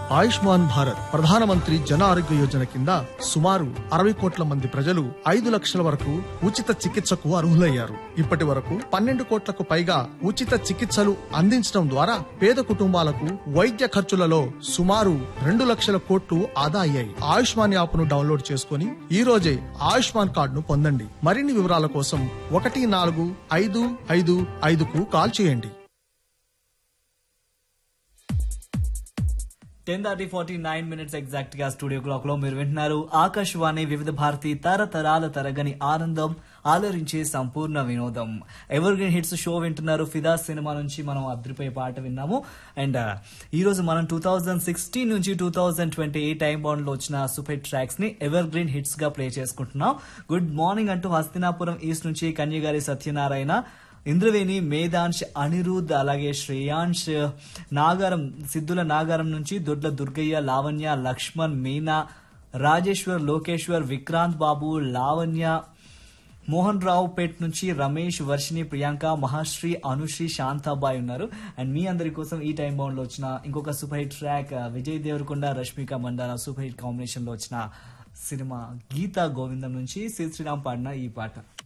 ఆయుష్మాన్ భారత్ ప్రధానమంత్రి జన ఆరోగ్య యోజన కింద సుమారు అరవై కోట్ల మంది ప్రజలు ఐదు లక్షల వరకు ఉచిత చికిత్సకు అర్హులయ్యారు ఇప్పటి వరకు పన్నెండు కోట్లకు పైగా ఉచిత చికిత్సలు అందించడం ద్వారా పేద కుటుంబాలకు వైద్య ఖర్చులలో సుమారు రెండు లక్షల కోట్లు ఆదా అయ్యాయి ఆయుష్మాన్ యాప్ ను డౌన్లోడ్ చేసుకుని ఈ రోజే ఆయుష్మాన్ కార్డును పొందండి మరిన్ని వివరాల కోసం ఒకటి నాలుగు ఐదు ఐదు ఐదుకు కాల్ చేయండి ten thirty forty nine minutes exact గా స్టూడియో క్లాక్ లో మీరు వింటున్నారు ఆకాశవాణి వివిధ భారతి తరతరాల తరగని ఆనందం ఆలోచించే సంపూర్ణ వినోదం ఎవర్ గ్రీన్ హిట్స్ షో వింటున్నారు ఫిదా సినిమా నుంచి మనం అద్రిపోయే పాట విన్నాము అండ్ ఈ రోజు మనం టూ థౌజండ్ సిక్స్టీన్ నుంచి two thousand twenty eight time bound లో వచ్చిన సూపర్ ట్రాక్స్ ని ఎవర్ గ్రీన్ హిట్స్ గా ప్లే చేసుకుంటున్నాం గుడ్ మార్నింగ్ అంటూ హస్తినాపురం ఈస్ట్ నుంచి కన్యగారి సత్యనారాయణ ఇంద్రవేణి మేధాంశ్ అనిరుద్ అలాగే శ్రేయాంశ్ నాగారం సిద్ధుల నాగారం నుంచి దొడ్ల దుర్గయ్య లావణ్య లక్ష్మణ్ మీనా రాజేశ్వర్ లోకేశ్వర్ విక్రాంత్ బాబు లావణ్య మోహన్ రావు పేట్ నుంచి రమేష్ వర్షిని ప్రియాంక మహాశ్రీ అనుశ్రీ శాంతాబాయ్ ఉన్నారు అండ్ మీ అందరి కోసం ఈ టైం బౌండ్ లో వచ్చిన ఇంకొక super hit track Vijay Deverakonda Rashmika Mandanna super hit combination లో వచ్చిన సినిమా గీతా గోవిందం నుంచి శ్రీ శ్రీరామ్ పాడిన ఈ పాట